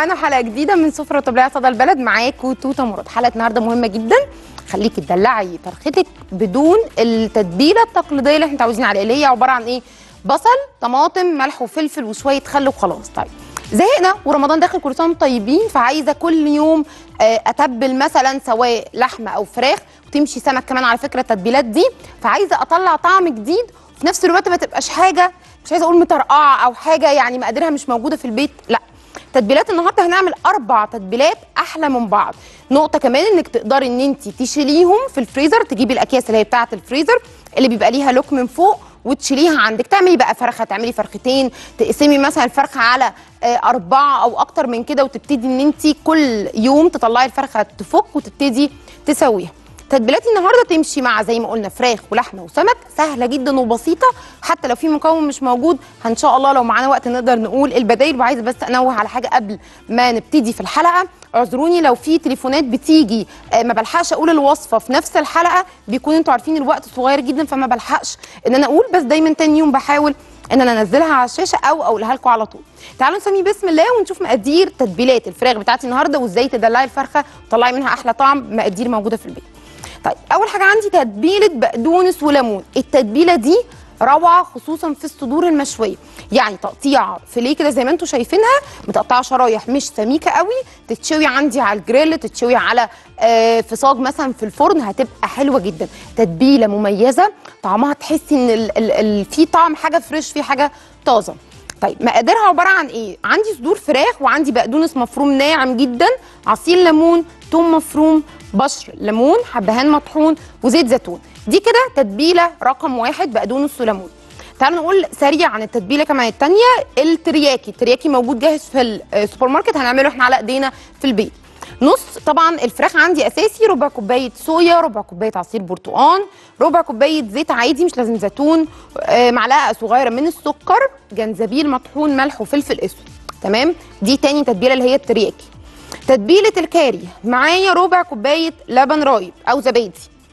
معانا حلقه جديده من سفره طبيعيه صدى البلد معاكم توته مراد حلقه النهارده مهمه جدا خليكي تدلعي فرختك بدون التتبيله التقليديه اللي احنا متعودين عليها اللي هي عباره عن ايه بصل طماطم ملح وفلفل وشويه خل وخلاص طيب زهقنا ورمضان داخل كل سنه وانتم طيبين فعايزه كل يوم آه، اتبل مثلا سواء لحمه او فراخ وتمشي سمك كمان على فكره التتبيلات دي فعايزه اطلع طعم جديد وفي نفس الوقت ما تبقاش حاجه مش عايزه اقول مطرقعه او حاجه يعني مقاديرها مش موجوده في البيت لا تتبيلات النهارده هنعمل اربع تتبيلات احلى من بعض نقطه كمان انك تقدري ان انت تشيليهم في الفريزر تجيبي الاكياس اللي هي بتاعه الفريزر اللي بيبقى ليها لوك من فوق وتشيليها عندك تعملي بقى فرخه تعملي فرختين تقسمي مثلا الفرخه على آه، اربعه او اكتر من كده وتبتدي ان انت كل يوم تطلعي الفرخه تفك وتبتدي تسويها تتبيلات النهارده تمشي مع زي ما قلنا فراخ ولحمه وسمك سهله جدا وبسيطه حتى لو في مكون مش موجود ان شاء الله لو معانا وقت نقدر نقول البدايل وعايزه بس انوه على حاجه قبل ما نبتدي في الحلقه اعذروني لو في تليفونات بتيجي آه، ما بلحقش اقول الوصفه في نفس الحلقه بيكون انتوا عارفين الوقت صغير جدا فما بلحقش ان انا اقول بس دايما تاني يوم بحاول ان انا انزلها على الشاشه او اقولها لكم على طول تعالوا نسمي بسم الله ونشوف مقادير تتبيلات الفراخ بتاعتي النهارده وازاي تدلعي الفرخه وتطلعي منها احلى طعم مقادير موجوده في البيت طيب اول حاجه عندي تتبيله بقدونس وليمون التتبيله دي روعه خصوصا في الصدور المشويه يعني تقطيع فيليه كده زي ما انتم شايفينها متقطعه شرايح مش سميكه قوي تتشوي عندي على الجريل تتشوي على آه في صاج مثلا في الفرن هتبقى حلوه جدا تتبيله مميزه طعمها تحسي ان ال ال ال في طعم حاجه فريش في حاجه طازه طيب مقاديرها عباره عن ايه عندي صدور فراخ وعندي بقدونس مفروم ناعم جدا عصير ليمون توم مفروم بشر ليمون حبهان مطحون وزيت زيتون دي كده تتبيله رقم واحد بقدونس وليمون تعالوا نقول سريع عن التتبيله كمان التانية الترياكي الترياكي موجود جاهز في السوبر ماركت هنعمله احنا على ايدينا في البيت نص طبعا الفراخ عندي اساسي ربع كوبايه صويا ربع كوبايه عصير برتقان ربع كوبايه زيت عادي مش لازم زيتون آه، معلقه صغيره من السكر جنزبيل مطحون ملح وفلفل اسود تمام دي تاني تتبيله اللي هي الترياكي تتبيله الكاري معايا ربع كوبايه لبن رايب او زبادي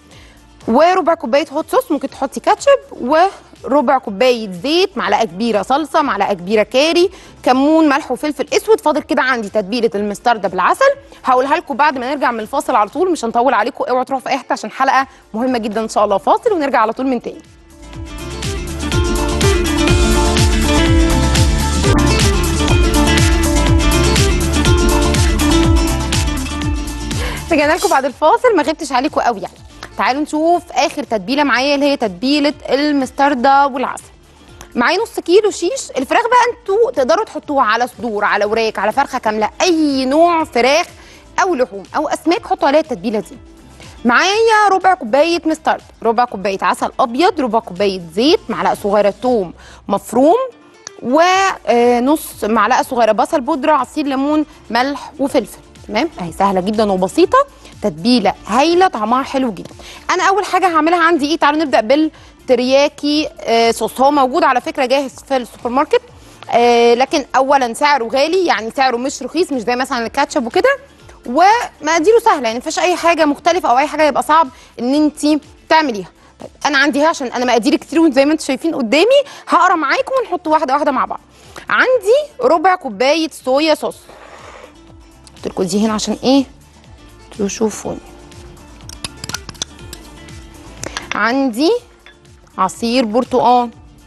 وربع كوبايه هوت صوص ممكن تحطي كاتشب وربع كوبايه زيت معلقه كبيره صلصه معلقه كبيره كاري كمون ملح وفلفل اسود فاضل كده عندي تتبيله المستردة بالعسل هقولها لكم بعد ما نرجع من الفاصل على طول مش هنطول عليكم اوعوا تروحوا في اي حته عشان حلقه مهمه جدا ان شاء الله فاصل ونرجع على طول من تاني رجعنا لكم بعد الفاصل ما غبتش عليكم قوي يعني تعالوا نشوف اخر تتبيله معايا اللي هي تتبيله المستردة والعسل معايا نص كيلو شيش الفراخ بقى انتوا تقدروا تحطوها على صدور على وراك على فرخه كامله اي نوع فراخ او لحوم او اسماك حطوا عليها التتبيله دي معايا ربع كوبايه مسترد ربع كوبايه عسل ابيض ربع كوبايه زيت معلقه صغيره توم مفروم ونص معلقه صغيره بصل بودره عصير ليمون ملح وفلفل تمام اهي سهله جدا وبسيطه تتبيله هايله طعمها حلو جدا انا اول حاجه هعملها عندي ايه تعالوا نبدا بالترياكي آه، صوص هو موجود على فكره جاهز في السوبر ماركت آه، لكن اولا سعره غالي يعني سعره مش رخيص مش زي مثلا الكاتشب وكده ومقاديره سهله يعني مفيش اي حاجه مختلفه او اي حاجه يبقى صعب ان انت تعمليها طيب انا عندي عشان انا مقاديري كتير وانتوا زي ما انتم شايفين قدامي هقرا معاكم ونحط واحده واحده مع بعض عندي ربع كوبايه صويا صوص قلت لكم دي هنا عشان ايه تشوفوني عندي عصير برتقال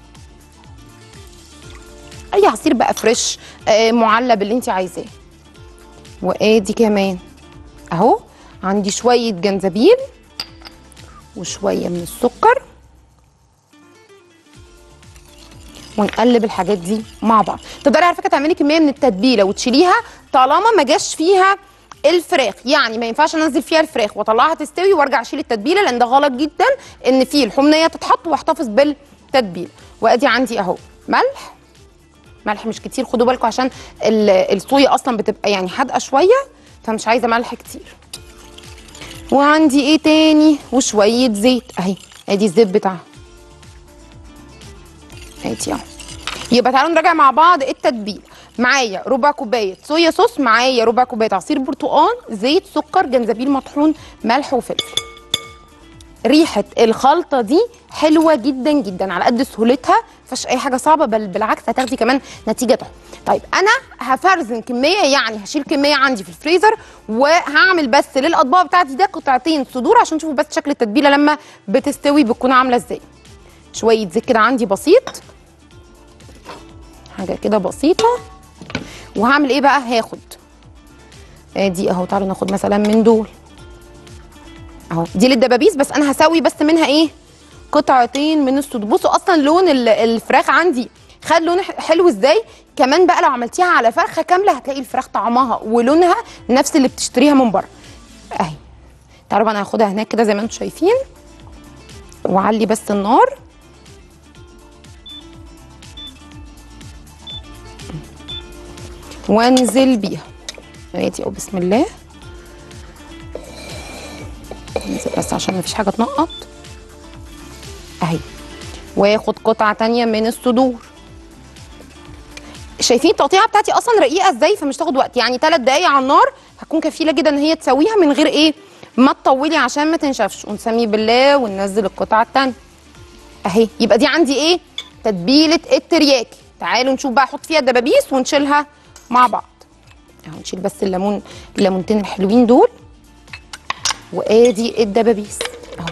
اي عصير بقى فريش آه معلب اللي انت عايزاه وادي كمان اهو عندي شويه جنزبيل وشويه من السكر ونقلب الحاجات دي مع بعض تقدري على فكره تعملي كميه من التتبيله وتشيليها طالما ما جاش فيها الفراخ يعني ما ينفعش انزل فيها الفراخ واطلعها تستوي وارجع اشيل التتبيله لان ده غلط جدا ان في الحمنيه تتحط واحتفظ بالتتبيله وادي عندي اهو ملح ملح مش كتير خدوا بالكم عشان ال- الصويا اصلا بتبقى يعني حادقه شويه فمش عايزه ملح كتير وعندي ايه تاني وشويه زيت اهي ادي الزيت بتاعها ادي اهو يبقى تعالوا نراجع مع بعض التتبيله معايا ربع كوبايه صويا صوص معايا ربع كوبايه عصير برتقال زيت سكر جنزبيل مطحون ملح وفلفل ريحه الخلطه دي حلوه جدا جدا على قد سهولتها مفيهاش اي حاجه صعبه بل بالعكس هتاخدي كمان نتيجه تحفه طيب انا هفرزن كميه يعني هشيل كميه عندي في الفريزر وهعمل بس للاطباق بتاعتي ده قطعتين صدور عشان تشوفوا بس شكل التتبيله لما بتستوي بتكون عامله ازاي شويه زيت كده عندي بسيط حاجه كده بسيطه وهعمل ايه بقى هاخد ادي اهو تعالوا ناخد مثلا من دول اهو دي للدبابيس بس انا هسوي بس منها ايه قطعتين من الصدور بصوا اصلا لون ال- الفراخ عندي خد لون ح- حلو ازاي كمان بقى لو عملتيها على فرخه كامله هتلاقي الفراخ طعمها ولونها نفس اللي بتشتريها من بره اهي تعالوا بقى انا هاخدها هناك كده زي ما انتم شايفين وعلي بس النار وانزل بيها ادي اهو بسم الله ننزل بس عشان مفيش حاجه تنقط اهي واخد قطعه تانية من الصدور شايفين التقطيعه بتاعتي اصلا رقيقه ازاي فمش تاخد وقت يعني ثلاث دقايق على النار هتكون كفيله جدا ان هي تسويها من غير ايه ما تطولي عشان ما تنشفش ونسمي بالله وننزل القطعه التانية اهي يبقى دي عندي ايه تتبيله الترياكي تعالوا نشوف بقى احط فيها الدبابيس ونشيلها مع بعض اهو نشيل بس الليمون الليمونتين الحلوين دول وادي الدبابيس اهو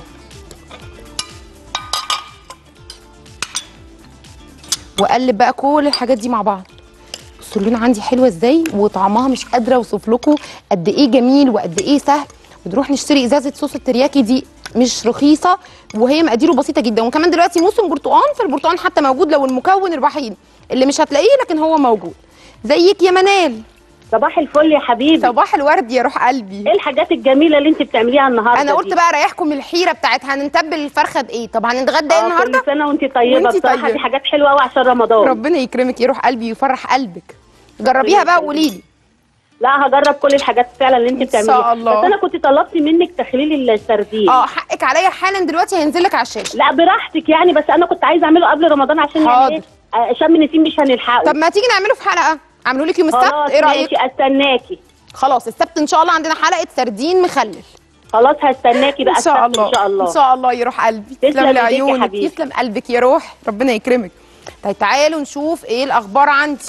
واقلب بقى كل الحاجات دي مع بعض بصوا اللون عندي حلوه ازاي وطعمها مش قادره اوصف لكم قد ايه جميل وقد ايه سهل ونروح نشتري ازازه صوص الترياكي دي مش رخيصه وهي مقاديره بسيطه جدا وكمان دلوقتي موسم برتقان فالبرتقان حتى موجود لو المكون الوحيد اللي مش هتلاقيه لكن هو موجود زيك يا منال صباح الفل يا حبيبي صباح الورد يا روح قلبي ايه الحاجات الجميله اللي انت بتعمليها النهارده انا قلت دي؟ بقى اريحكم من الحيره بتاعت هنتبل الفرخه بايه طب هنتغدى ايه آه، النهارده كل سنه وانت طيبه وانتي بصراحه طيبة. دي حاجات حلوه قوي عشان رمضان ربنا يكرمك يروح قلبي ويفرح قلبك جربيها بقى وقولي لي لا هجرب كل الحاجات فعلا اللي انت إن بتعمليها شاء الله. بس انا كنت طلبت منك تخليل السردين اه حقك عليا حالا دلوقتي هينزل لك على الشاشه لا براحتك يعني بس انا كنت عايزه اعمله قبل رمضان عشان حاضر. يعني ايه آه، شم النسيم مش هنلحقه طب ما تيجي نعمله في حلقه اعملوا لك يوم السبت خلاص ايه رايك ماشي استناكي خلاص السبت ان شاء الله عندنا حلقه سردين مخلل خلاص هستناكي بقى ان شاء السبت الله ان شاء الله ان شاء الله يروح قلبي تسلم تسلم ايديك يا لعيونك حبيبي. يسلم قلبك يا روح ربنا يكرمك طيب تعالوا نشوف ايه الاخبار عندي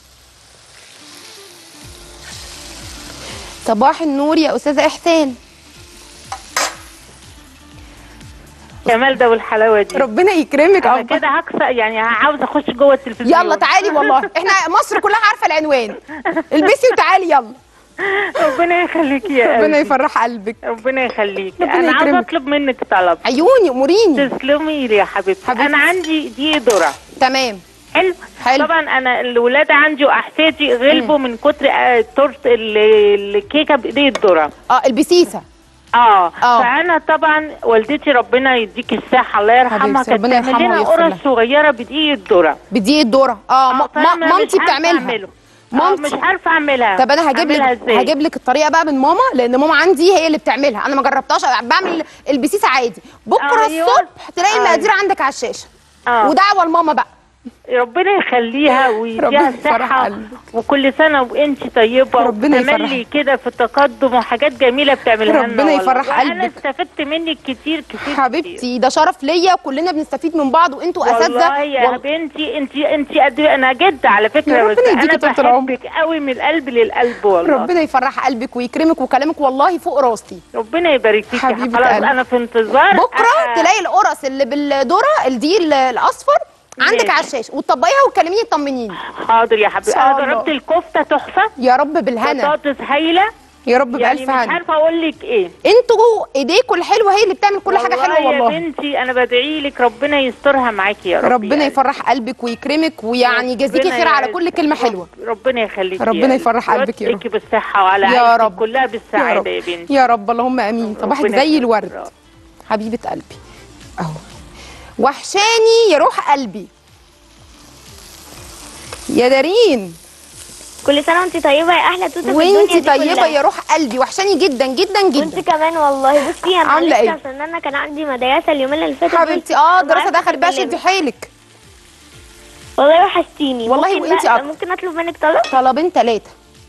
صباح النور يا استاذه احسان جمال ده والحلاوه دي ربنا يكرمك انا أخبار. كده هكسر يعني عاوزه اخش جوه التلفزيون يلا تعالي والله احنا مصر كلها عارفه العنوان البسي وتعالي يلا ربنا يخليكي يا ربنا قلبي. يفرح قلبك ربنا يخليكي ربنا انا عاوزه يكرمك. اطلب منك طلب عيوني اموريني تسلمي لي يا حبيبتي حبيبتي. انا عندي دي ذره تمام حلو حلو. طبعا انا الولاد عندي واحفادي غلبوا من كتر آه، تورت ال- الكيكه بايدي الذره اه البسيسه اه آه. فانا طبعا والدتي ربنا يديك الصحه الله يرحمها حبيبتي، كانت ربنا تعمل يرحمها لنا ويغفر قرص لها. صغيره بدقيق الذره بدي الذره اه ما- فأنا ما- مش مامتي عارفة بتعملها أعمله. آه، مامتي. مش عارفه اعملها طب انا هجيب أعملها لك إزاي؟ هجيب لك الطريقه بقى من ماما لان ماما عندي هي اللي بتعملها انا ما جربتهاش بعمل البسيسه عادي بكره أيوة. الصبح تلاقي أيوة. المقادير عندك على الشاشه آه. ودعوه لماما بقى ربنا يخليها ربنا ويديها يفرح الصحة قلبك. وكل سنة وانت طيبة ربنا وتملي يفرحك. كده في التقدم وحاجات جميلة بتعملها لنا ربنا والله. يفرح وأنا قلبك. استفدت منك كتير كتير كتير. حبيبتي ده شرف ليا وكلنا بنستفيد من بعض وانتوا اساتذه والله يا وال- بنتي انت انت قد انا جد على فكرة يا بس ربنا يديكي انا طول العمر. بحبك قوي من القلب للقلب والله ربنا يفرح قلبك ويكرمك وكلامك والله فوق راسي ربنا يبارك فيك حبيبة خلاص قلبي. انا في انتظار بكره آه، تلاقي القرص اللي بالذره الدي ال- الاصفر عندك ماشي. على الشاشه وتطبقيها وتكلميني تطمنيني حاضر يا حبيبي إن شاء انا الله. جربت الكفتة تحفة يا رب بالهنا بطاطس هايلة يا رب يعني بالف مش هنا عارفة اقول لك ايه انتوا ايديكوا الحلوه هي اللي بتعمل كل حاجه حلوه يا والله بنتي انا بدعي لك ربنا يسترها معاكي يا رب ربنا يعني. يفرح قلبك ويكرمك ويعني يجازيكي ربنا خير على يعز- كل كلمه حلوه ربنا يخليكي ربنا يا يفرح قلبي. قلبك يا رب. ويوفقك بالصحه وعلى يا عيلتك رب. كلها يا بالسعاده رب يا بنتي يا رب اللهم امين صباحك ربنا زي يخليك. الورد حبيبه قلبي اهو وحشاني يا روح قلبي يا دارين كل سنه وانت طيبه يا احلى توته في وانتي الدنيا دي طيبه كلها. يا روح قلبي وحشاني جدا جدا وانت جدا كمان والله بصي انا عاملة معلش ايه؟ عشان انا كان عندي مدرسه اليومين اللي فاتوا دول. حبيبتي اه ما الدراسه عرفتش دخلت بقى شدي أكلمك. حيلك والله وحشتيني والله ممكن وانتي بقى- أكتر. ممكن اطلب منك طلب طلبين ثلاثه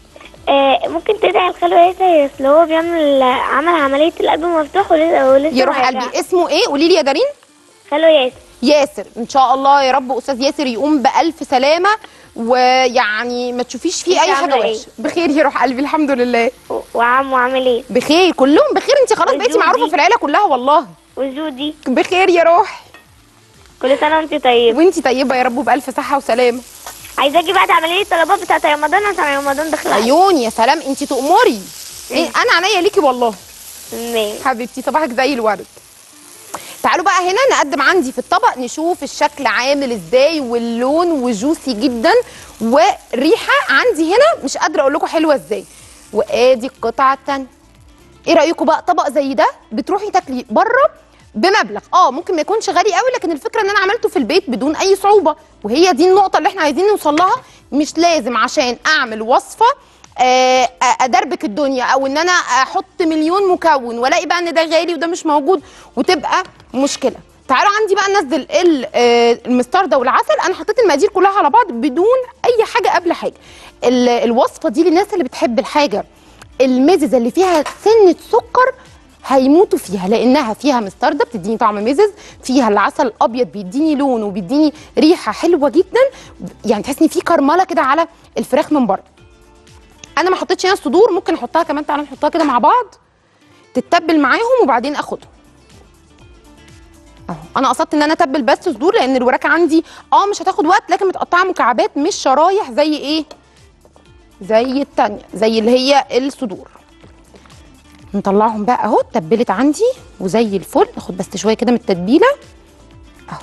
آه ممكن تدعي الخلو ياسر اللي هو بيعمل عمل عملية القلب مفتوح ولسه ولسه يروح ما قلبي رجعش. اسمه ايه قولي لي يا دارين خلو ياسر ياسر ان شاء الله يا رب استاذ ياسر يقوم بالف سلامه ويعني ما تشوفيش فيه انت اي حاجه عاملة ايه؟ وحشه بخير يروح قلبي الحمد لله و- وعمو عامل ايه بخير كلهم بخير انت خلاص بقيتي وجودي. معروفه في العيله كلها والله وجودي بخير يا روح كل سنة وانت طيب وانت طيبه يا رب بالف صحه وسلامه عايزاكي بقى تعملي لي الطلبات بتاعت رمضان عشان رمضان داخل عليك. عيوني يا سلام انت تؤمري إيه انا عينيا ليكي والله ماشي. حبيبتي صباحك زي الورد تعالوا بقى هنا نقدم عندي في الطبق نشوف الشكل عامل ازاي واللون وجوسي جدا وريحه عندي هنا مش قادره اقول لكم حلوه ازاي وادي القطعه الثانيه ايه رايكم بقى طبق زي ده بتروحي تاكلي بره بمبلغ اه ممكن ما يكونش غالي قوي لكن الفكره ان انا عملته في البيت بدون اي صعوبه وهي دي النقطه اللي احنا عايزين نوصل لها مش لازم عشان اعمل وصفه آه، ادربك الدنيا او ان انا احط مليون مكون والاقي بقى ان ده غالي وده مش موجود وتبقى مشكله تعالوا عندي بقى ننزل ال- آه، المستردة والعسل انا حطيت المقادير كلها على بعض بدون اي حاجه قبل حاجه ال- الوصفه دي للناس اللي بتحب الحاجه المززه اللي فيها سنه سكر هيموتوا فيها لانها فيها مستردة بتديني طعم مزز فيها العسل الابيض بيديني لون وبيديني ريحه حلوه جدا يعني تحس ان في كرمله كده على الفراخ من بره انا ما حطيتش هنا الصدور ممكن احطها كمان تعالوا نحطها كده مع بعض تتبل معاهم وبعدين اخدهم اهو انا قصدت ان انا اتبل بس صدور لان الوراك عندي اه مش هتاخد وقت لكن متقطعه مكعبات مش شرايح زي ايه زي التانية زي اللي هي الصدور نطلعهم بقى اهو اتبلت عندي وزي الفل اخد بس شويه كده من التتبيله اهو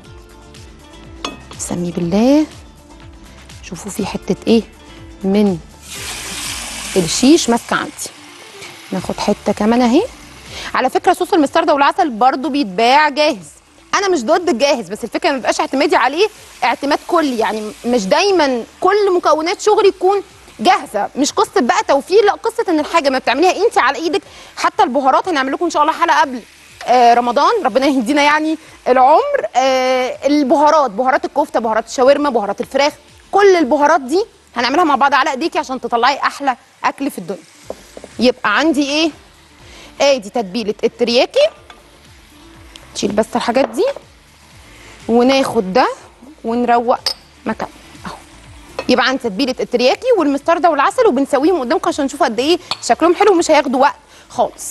سمي بالله شوفوا في حته ايه من الشيش ماسكه عندي ناخد حته كمان اهي على فكره صوص المستردة والعسل برضو بيتباع جاهز انا مش ضد الجاهز بس الفكره ما يبقاش اعتمادي عليه اعتماد كلي يعني مش دايما كل مكونات شغلي تكون جاهزه مش قصه بقى توفير لا قصه ان الحاجه ما بتعمليها انت على ايدك حتى البهارات هنعمل لكم ان شاء الله حلقه قبل آه رمضان ربنا يهدينا يعني العمر آه البهارات بهارات الكفته بهارات الشاورما بهارات الفراخ كل البهارات دي هنعملها مع بعض على ايديكي عشان تطلعي احلى اكل في الدنيا يبقى عندي ايه ادي تتبيله الترياكي تشيل بس الحاجات دي وناخد ده ونروق مكان اهو يبقى عندي تتبيله الترياكي والمستردة والعسل وبنسويهم قدامكم عشان نشوف قد ايه شكلهم حلو ومش هياخدوا وقت خالص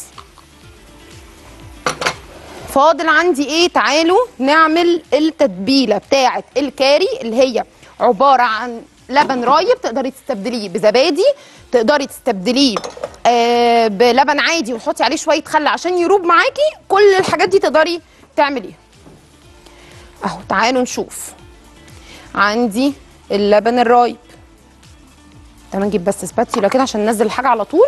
فاضل عندي ايه تعالوا نعمل التتبيله بتاعه الكاري اللي هي عباره عن لبن رايب تقدري تستبدليه بزبادي تقدري تستبدليه آه بلبن عادي وتحطي عليه شويه خل عشان يروب معاكي كل الحاجات دي تقدري تعمليها اهو تعالوا نشوف عندي اللبن الرايب تمام نجيب بس سباتيولا كده عشان ننزل الحاجه على طول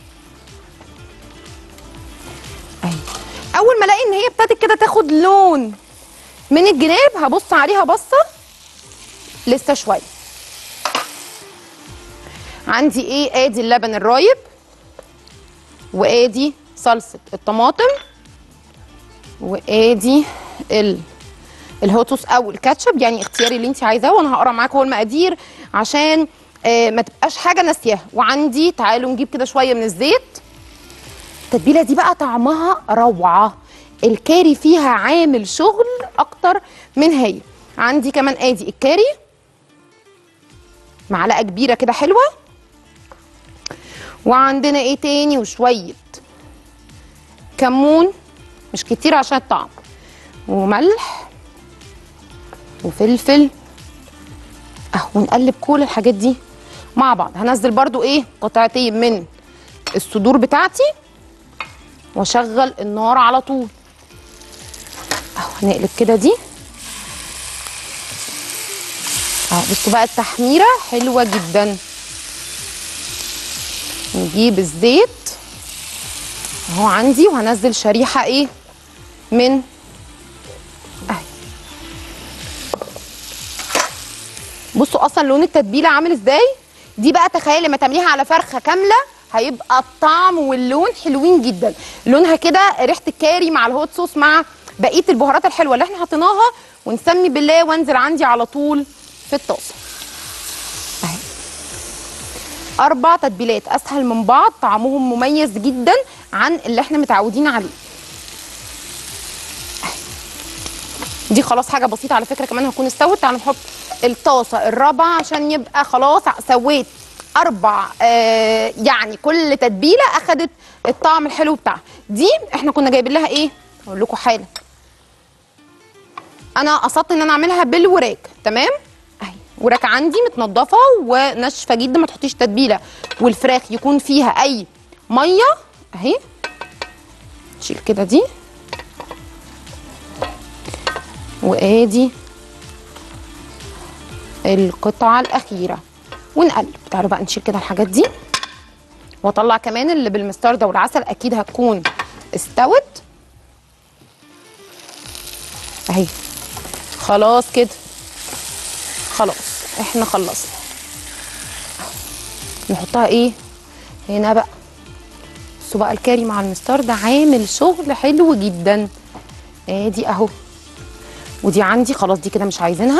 اهي اول ما الاقي ان هي ابتدت كده تاخد لون من الجناب هبص عليها بصه لسه شويه عندي ايه ادي اللبن الرايب وادي صلصه الطماطم وادي ال الهوت صوص او الكاتشب يعني اختياري اللي انت عايزاه وانا هقرا معاكم هو المقادير عشان آه ما تبقاش حاجه ناسياها وعندي تعالوا نجيب كده شويه من الزيت التتبيله دي بقى طعمها روعه الكاري فيها عامل شغل اكتر من هي عندي كمان ادي الكاري معلقه كبيره كده حلوه وعندنا ايه تاني وشويه كمون مش كتير عشان الطعم وملح وفلفل اهو ونقلب كل الحاجات دي مع بعض هنزل برضو ايه قطعتين من الصدور بتاعتي واشغل النار على طول اهو هنقلب كده دي اهو بصوا بقى التحميره حلوه جدا نجيب الزيت اهو عندي وهنزل شريحه ايه من اهي بصوا اصلا لون التتبيله عامل ازاي دي بقى تخيلي لما تعمليها على فرخه كامله هيبقى الطعم واللون حلوين جدا لونها كده ريحه الكاري مع الهوت صوص مع بقيه البهارات الحلوه اللي احنا حطيناها ونسمي بالله وانزل عندي على طول في الطاسه اهي اربع تتبيلات اسهل من بعض طعمهم مميز جدا عن اللي احنا متعودين عليه دي خلاص حاجه بسيطه على فكره كمان هتكون استوت تعالوا نحط الطاسه الرابعه عشان يبقى خلاص سويت اربع آه يعني كل تتبيله اخدت الطعم الحلو بتاعها دي احنا كنا جايبين لها ايه اقول لكم حالا انا قصدت ان انا اعملها بالوراك تمام اهي وراك عندي متنضفه وناشفه جدا ما تحطيش تتبيله والفراخ يكون فيها اي ميه اهي نشيل كده دي وادي القطعه الاخيره ونقلب تعالوا بقى نشيل كده الحاجات دي واطلع كمان اللي بالمستردة والعسل اكيد هتكون استوت اهي خلاص كده خلاص احنا خلصنا نحطها ايه هنا بقى بصوا بقى الكاري مع المستردة عامل شغل حلو جدا ادي اهو ودي عندي خلاص دي كده مش عايزينها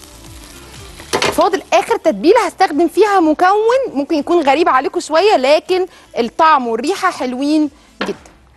فاضل اخر تتبيله هستخدم فيها مكون ممكن يكون غريب عليكم شويه لكن الطعم والريحه حلوين جدا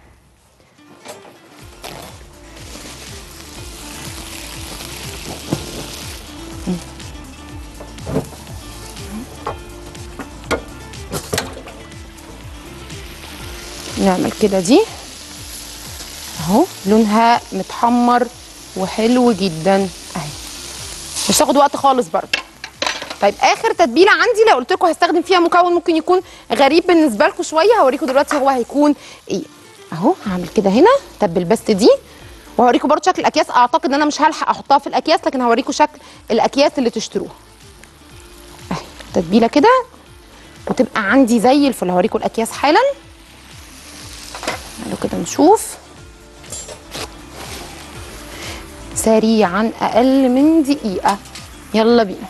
نعمل كده دي اهو لونها متحمر وحلو جدا اهي مش تاخد وقت خالص برضه طيب اخر تتبيله عندي لو قلت لكم هستخدم فيها مكون ممكن يكون غريب بالنسبه لكم شويه هوريكم دلوقتي هو هيكون ايه اهو هعمل كده هنا تبل بس دي وهوريكم برضه شكل الاكياس اعتقد ان انا مش هلحق احطها في الاكياس لكن هوريكم شكل الاكياس اللي تشتروها اهي تتبيله كده وتبقى عندي زي الفل هوريكم الاكياس حالا تعالوا كده نشوف سريعا اقل من دقيقه يلا بينا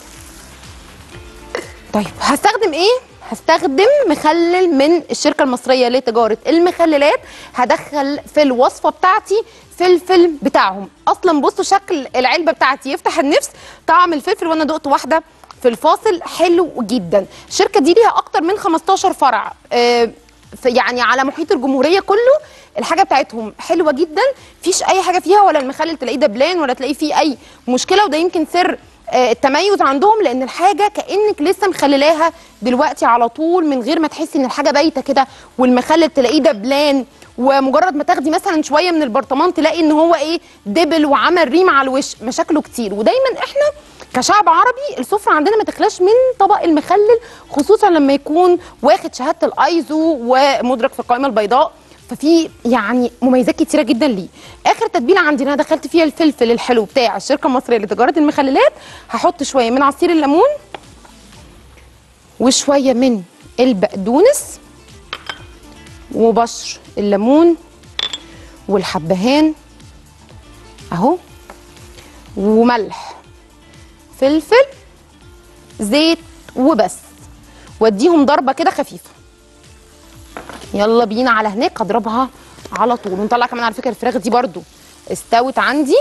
طيب هستخدم ايه هستخدم مخلل من الشركه المصريه لتجاره المخللات هدخل في الوصفه بتاعتي فلفل بتاعهم اصلا بصوا شكل العلبه بتاعتي يفتح النفس طعم الفلفل وانا دقت واحده في الفاصل حلو جدا الشركه دي ليها اكتر من 15 فرع آه في يعني على محيط الجمهوريه كله الحاجه بتاعتهم حلوه جدا مفيش اي حاجه فيها ولا المخلل تلاقيه دبلان ولا تلاقيه فيه اي مشكله وده يمكن سر آه، التميز عندهم لان الحاجه كانك لسه مخللاها دلوقتي على طول من غير ما تحسي ان الحاجه بايته كده والمخلل تلاقيه دبلان ومجرد ما تاخدي مثلا شويه من البرطمان تلاقي ان هو ايه دبل وعمل ريم على الوش مشاكله كتير ودايما احنا كشعب عربي السفره عندنا ما تخلاش من طبق المخلل خصوصا لما يكون واخد شهاده الايزو ومدرك في القائمه البيضاء ففي يعني مميزات كتيره جدا ليه اخر تتبيله عندي إن انا دخلت فيها الفلفل الحلو بتاع الشركه المصريه لتجاره المخللات هحط شويه من عصير الليمون وشويه من البقدونس وبشر الليمون والحبهان اهو وملح فلفل زيت وبس واديهم ضربه كده خفيفه يلا بينا على هناك اضربها على طول ونطلع كمان على فكره الفراخ دي برضو استوت عندي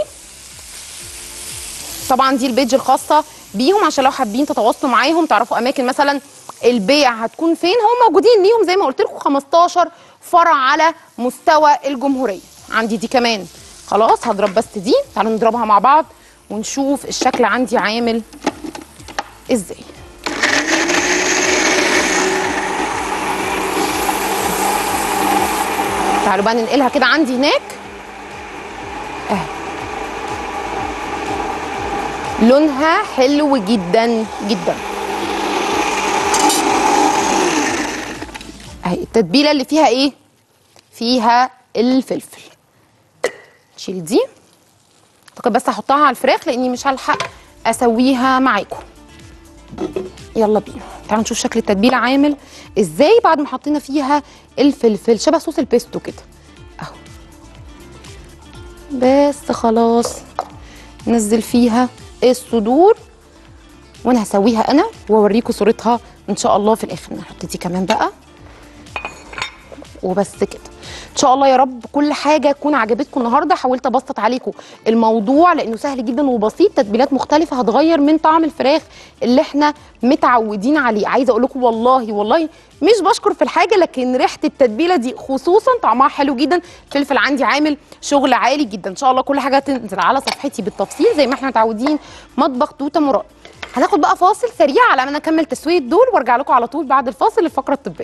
طبعا دي البيج الخاصه بيهم عشان لو حابين تتواصلوا معاهم تعرفوا اماكن مثلا البيع هتكون فين هم موجودين ليهم زي ما قلت لكم 15 فرع على مستوى الجمهوريه عندي دي كمان خلاص هضرب بس دي تعالوا نضربها مع بعض ونشوف الشكل عندي عامل ازاي تعالوا بقى ننقلها كده عندي هناك اهي لونها حلو جدا جدا اهي التتبيله اللي فيها ايه فيها الفلفل نشيل دي اعتقد بس هحطها على الفراخ لاني مش هلحق اسويها معاكم يلا بينا تعالوا نشوف شكل التتبيله عامل ازاي بعد ما حطينا فيها الفلفل شبه صوص البيستو كده اهو بس خلاص نزل فيها الصدور وانا هسويها انا واوريكم صورتها ان شاء الله في الاخر نحط دي كمان بقى وبس كده ان شاء الله يا رب كل حاجه تكون عجبتكم النهارده حاولت ابسط عليكم الموضوع لانه سهل جدا وبسيط تتبيلات مختلفه هتغير من طعم الفراخ اللي احنا متعودين عليه عايزه اقول لكم والله والله مش بشكر في الحاجه لكن ريحه التتبيله دي خصوصا طعمها حلو جدا الفلفل عندي عامل شغل عالي جدا ان شاء الله كل حاجه تنزل على صفحتي بالتفصيل زي ما احنا متعودين مطبخ توته مراد هناخد بقى فاصل سريع على ما نكمل تسويه دول وارجع لكم على طول بعد الفاصل للفقره الطبيه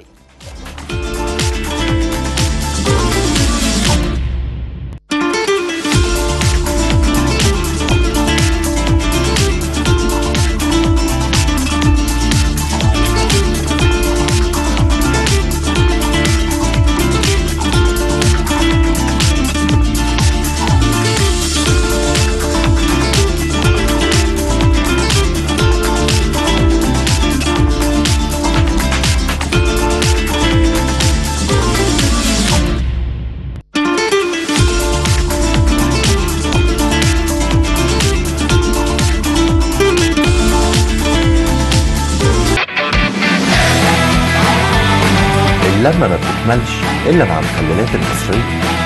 اللمة ما بتكملش إلا مع المخللات المصرية